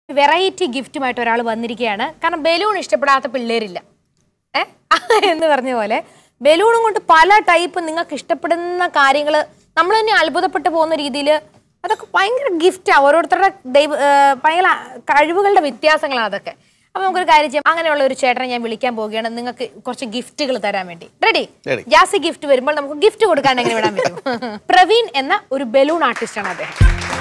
Variety ഗിഫ്റ്റുമായിട്ട് ഒരാൾ വന്നിരിക്കുകയാണ് കാരണം ബലൂൺ ഇഷ്ടപ്പെടാത്ത പിള്ളേരില്ല ഏ എന്ന് പറഞ്ഞ പോലെ ബലൂണും കൊണ്ട് പല ടൈപ്പ് നിങ്ങൾക്ക് ഇഷ്ടപ്പെടുന്ന കാര്യങ്ങൾ നമ്മൾ തന്നെ അത്ഭുതപ്പെട്ടു പോകുന്ന രീതിയിൽ അതൊക്കെ ഭയങ്കര ഗിഫ്റ്റാണ് ഓരോരുത്തരുടെ ദൈവ ഏ, ഭയങ്കര കഴിവുകളുടെ വ്യത്യാസങ്ങളാണ് അതൊക്കെ അപ്പൊ നമുക്കൊരു കാര്യം ചെയ്യാം അങ്ങനെയുള്ള ഒരു ചേട്ടനെ ഞാൻ വിളിക്കാൻ പോവുകയാണ് നിങ്ങൾക്ക് കുറച്ച് ഗിഫ്റ്റുകൾ തരാൻ വേണ്ടി റെഡി Ready. ജാസി ഗിഫ്റ്റ് വരുമ്പോൾ നമുക്ക് ഗിഫ്റ്റ് കൊടുക്കാൻ എങ്ങനെ വിടാൻ പറ്റും പ്രവീൺ എന്ന ഒരു ബലൂൺ ആർട്ടിസ്റ്റ് ആണ് അദ്ദേഹം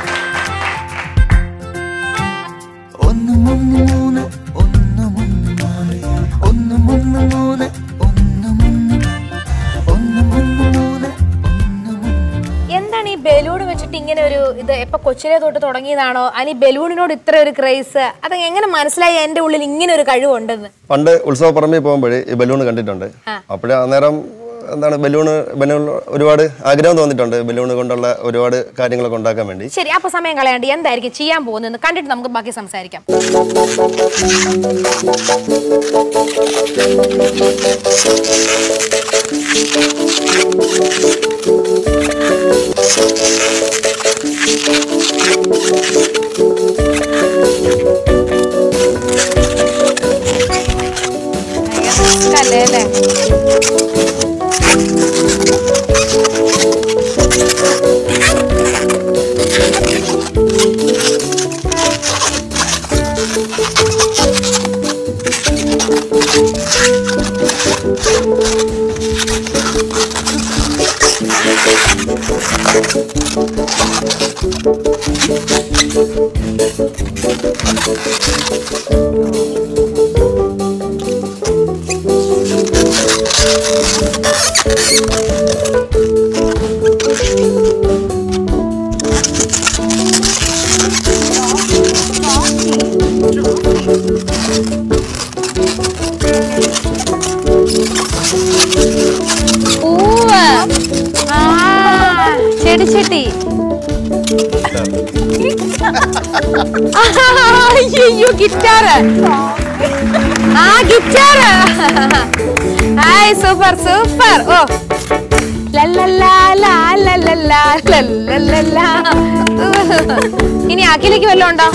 ഒന്ന് മൂന്ന് മൂന്ന് ഒന്ന് മൂന്ന് നാല് ഒന്ന് മൂന്ന് മൂന്ന് ഒന്ന് മൂന്ന് ഒന്ന് മൂന്ന് മൂന്ന് ഒന്ന് മൂന്ന് എന്താണ് ഈ ബലൂൺ വെച്ചിട്ട് ഇങ്ങനെ ഒരു ഇത് എപ്പൊ കൊച്ചിലെ തൊട്ട് തുടങ്ങിയതാണോ അതിന് ഈ ബലൂണിനോട് ഇത്ര ഒരു ക്രേസ് അത് എങ്ങനെ മനസ്സിലായി എന്റെ ഉള്ളിൽ ഇങ്ങനെ ഒരു കഴിവുണ്ടെന്ന് പണ്ട് ഉത്സവ പറമ്പിൽ പോകുമ്പോഴേ ഈ ബലൂൺ കണ്ടിട്ടുണ്ട് അപ്പോഴേ അന്നേരം എന്താണ് ബലൂൺ ബലൂൺ ഒരുപാട് ആഗ്രഹം തോന്നിയിട്ടുണ്ട് ബലൂൺ കൊണ്ടുള്ള ഒരുപാട് കാര്യങ്ങളൊക്കെ ഉണ്ടാക്കാൻ വേണ്ടി ശരി അപ്പൊ സമയം കളയാണ്ട് എന്തായിരിക്കും ചെയ്യാൻ പോകുന്നതെന്ന് കണ്ടിട്ട് നമുക്ക് ബാക്കി സംസാരിക്കാം അല്ലേ അല്ലേ പൂവ് ആ ചെടിച്ചട്ടി അയ്യോ ഗിറ്റാറ് ആ ഗിറ്റാറ് ഹായ് സൂപ്പർ സൂപ്പർ ഓ ലല്ലല്ലാ, ലാ, ലല്ലല്ലാ, ലല്ലല്ലല്ലാ. ഇനി അഖിലേക്ക് വല്ലതും ഉണ്ടോ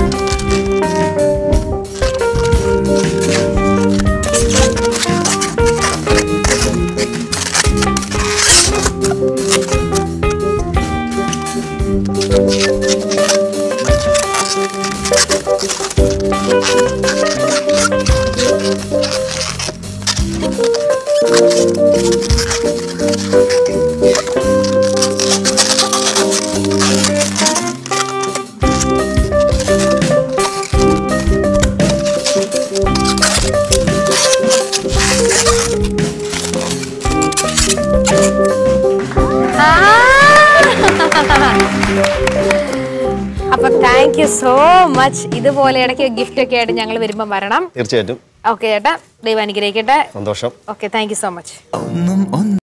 ആ. അപ്പൊ താങ്ക് യു സോ മച്ച് ഇതുപോലെ ഇടയ്ക്ക് ഗിഫ്റ്റ് ഒക്കെ ആയിട്ട് ഞങ്ങൾ വരുമ്പോൾ വരണം തീർച്ചയായിട്ടും ഓക്കെ ചേട്ടാ ദൈവം അനുഗ്രഹിക്കട്ടെ സന്തോഷം okay thank you so much ഒന്നും ഒന്ന്